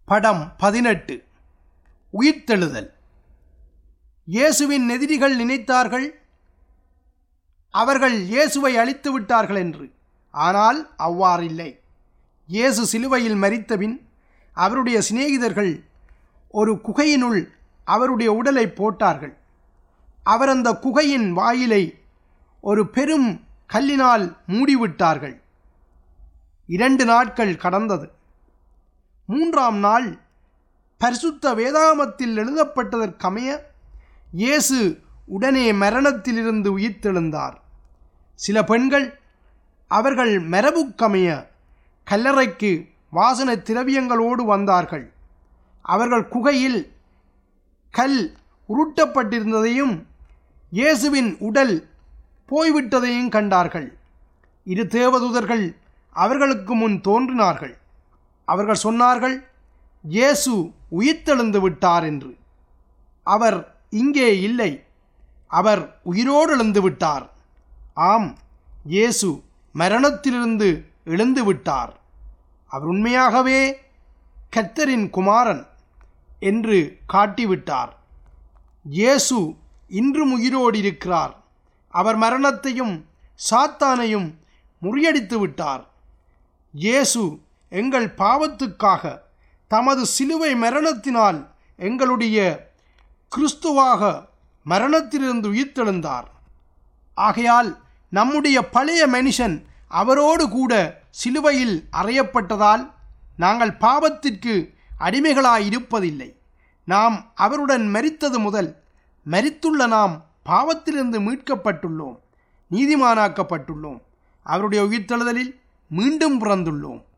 படம் பதினெட்டு உயிர்த்தெழுதல் இயேசுவின் எதிரிகள் நினைத்தார்கள் அவர்கள் இயேசுவை அழித்து விட்டார்கள் என்று ஆனால் அவ்வாறில்லை இயேசு சிலுவையில் மரித்தபின் அவருடைய சிநேகிதர்கள் ஒரு குகையினுள் அவருடைய உடலை போட்டார்கள் அவர் அந்த குகையின் வாயிலை ஒரு பெரும் கல்லினால் மூடிவிட்டார்கள் இரண்டு நாட்கள் கடந்தது மூன்றாம் நாள் பரிசுத்த வேதாமத்தில் எழுதப்பட்டதற்கமைய இயேசு உடனே மரணத்திலிருந்து உயிர்த்தெழுந்தார் சில பெண்கள் அவர்கள் மரபுக்கமைய கல்லறைக்கு வாசன திரவியங்களோடு வந்தார்கள் அவர்கள் குகையில் கல் உருட்டப்பட்டிருந்ததையும் இயேசுவின் உடல் போய்விட்டதையும் கண்டார்கள் இரு தேவதூதர்கள் அவர்களுக்கு முன் தோன்றினார்கள் அவர்கள் சொன்னார்கள் இயேசு உயிர்த்தெழுந்து விட்டார் என்று அவர் இங்கே இல்லை அவர் உயிரோடு எழுந்து விட்டார் ஆம் இயேசு மரணத்திலிருந்து எழுந்து விட்டார் அவர் உண்மையாகவே கர்த்தரின் குமாரன் என்று காட்டிவிட்டார் இயேசு இன்றும் உயிரோடு இருக்கிறார் அவர் மரணத்தையும் சாத்தானையும் முறியடித்து விட்டார் இயேசு எங்கள் பாவத்துக்காக தமது சிலுவை மரணத்தினால் எங்களுடைய கிறிஸ்துவாக மரணத்திலிருந்து உயிர்த்தெழுந்தார் ஆகையால் நம்முடைய பழைய மனுஷன் அவரோடு கூட சிலுவையில் அறையப்பட்டதால் நாங்கள் பாவத்திற்கு அடிமைகளாயிருப்பதில்லை நாம் அவருடன் மரித்தது முதல் மரித்துள்ள நாம் பாவத்திலிருந்து மீட்கப்பட்டுள்ளோம் நீதிமானாக்கப்பட்டுள்ளோம் அவருடைய உயிர்த்தெழுதலில் மீண்டும் பிறந்துள்ளோம்